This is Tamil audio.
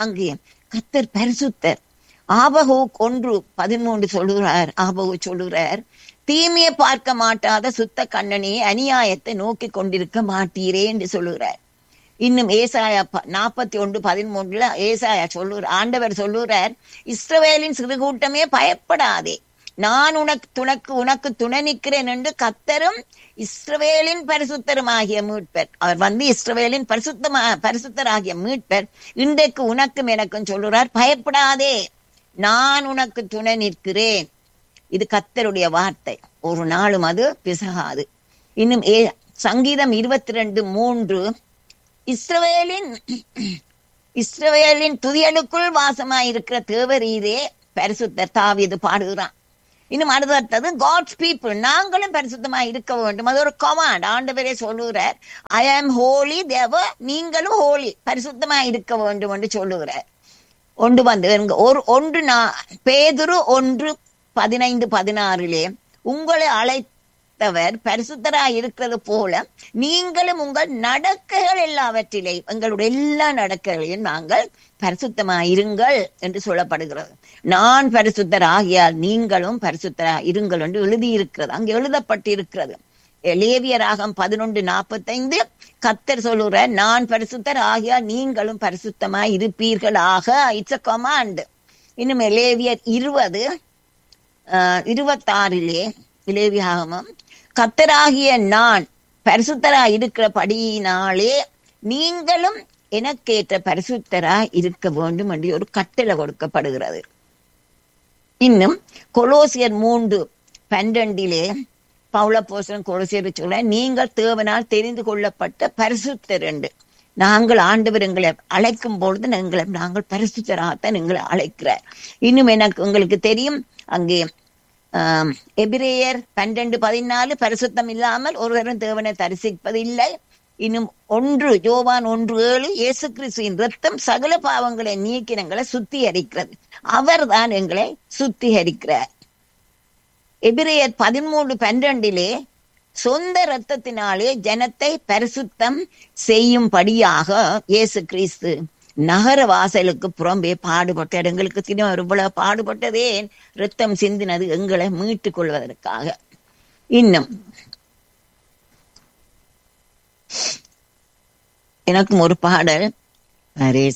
அங்கே கத்தர் பரிசுத்தர் ஆபகு ஒன்று பதிமூன்று சொல்லுகிறார் ஆபகு சொல்லுகிறார் தீமையை பார்க்க மாட்டாத சுத்த கண்ணனே அநியாயத்தை நோக்கி கொண்டிருக்க மாட்டீரே என்று சொல்லுகிறார் இன்னும் ஏசாயா நாற்பத்தி ஒன்று பதிமூன்றுல ஏசாயா சொல்லுறார் ஆண்டவர் சொல்லுகிறார் இஸ்ரவேலின் சிறுகூட்டமே பயப்படாதே நான் உனக்கு துணக்கு உனக்கு துணை நிற்கிறேன் என்று கத்தரும் இஸ்ரவேலின் பரிசுத்தருமாகிய மீட்பர் அவர் வந்து இஸ்ரவேலின் பரிசுத்தமா பரிசுத்தராகிய மீட்பர் இன்றைக்கு உனக்கும் எனக்கும் சொல்லுறார் பயப்படாதே நான் உனக்கு துணை நிற்கிறேன் இது கத்தருடைய வார்த்தை ஒரு நாளும் அது பிசகாது இன்னும் ஏ சங்கீதம் இருபத்தி ரெண்டு மூன்று இஸ்ரவேலின் இஸ்ரவேலின் துதியலுக்குள் வாசமாயிருக்கிற தேவரீரே பரிசுத்தர் தாவியது பாடுகிறான் இன்னும் அடுத்தது காட்ஸ் பீப்புள் நாங்களும் பரிசுத்தமா இருக்க வேண்டும் அது ஒரு கமாண்ட் ஆண்டவரே சொல்லுகிறார் ஐ ஆம் ஹோலி தேவ நீங்களும் ஹோலி பரிசுத்தமா இருக்க வேண்டும் என்று சொல்லுகிறார் ஒன்று வந்து ஒரு ஒன்று நான் பேதுரு ஒன்று பதினைந்து பதினாறிலே உங்களை அழைத்தவர் பரிசுத்தரா இருக்கிறது போல நீங்களும் உங்கள் நடக்கைகள் எல்லாவற்றிலே எங்களுடைய எல்லா நடக்கைகளையும் நாங்கள் பரிசுத்தமா இருங்கள் என்று சொல்லப்படுகிறது நான் பரிசுத்தர் ஆகியால் நீங்களும் பரிசுத்தரா இருங்கள் என்று எழுதியிருக்கிறது அங்கு எழுதப்பட்டிருக்கிறது லேவியராகம் பதினொன்று நாற்பத்தைந்து கத்தர் சொல்லுற நான் பரிசுத்தர் ஆகியால் நீங்களும் பரிசுத்தமா இருப்பீர்களாக இட்ஸ் அ கமாண்ட் இன்னும் லேவியர் இருபது இருபத்தாறிலே இலேவியாகமம் கத்தராகிய நான் பரிசுத்தரா இருக்கிறபடியினாலே நீங்களும் எனக்கேற்ற பரிசுத்தரா இருக்க வேண்டும் என்று ஒரு கட்டளை கொடுக்கப்படுகிறது இன்னும் கொலோசியர் மூன்று பன்னெண்டிலே பவுளப்போசன் கொலோசியர் சொல்ல நீங்கள் தேவனால் தெரிந்து கொள்ளப்பட்ட பரிசுத்தர் என்று நாங்கள் ஆண்டவர் எங்களை அழைக்கும் பொழுது எங்களை நாங்கள் பரிசுத்தராகத்தான் எங்களை அழைக்கிறார் இன்னும் எனக்கு உங்களுக்கு தெரியும் அங்கே எபிரேயர் பன்னெண்டு பதினாலு பரிசுத்தம் இல்லாமல் ஒருவரும் தேவனை தரிசிப்பதில்லை இன்னும் ஒன்று ஜோவான் ஒன்று ஏழு இயேசு கிறிஸ்துவின் ரத்தம் சகல பாவங்களை நீக்கி எங்களை சுத்திகரிக்கிறது அவர் தான் எங்களை சுத்திகரிக்கிறார் எபிரேயர் பதிமூன்று பன்னிரண்டிலே சொந்த ரத்தத்தினாலே ஜனத்தை பரிசுத்தம் செய்யும்படியாக இயேசு கிறிஸ்து நகர வாசலுக்கு புறம்பே பாடுபட்டார் எங்களுக்கு தினம் இவ்வளவு பாடுபட்டதே ரத்தம் சிந்தினது எங்களை மீட்டுக் கொள்வதற்காக இன்னும் எனக்கும் ஒரு பாடல் அரே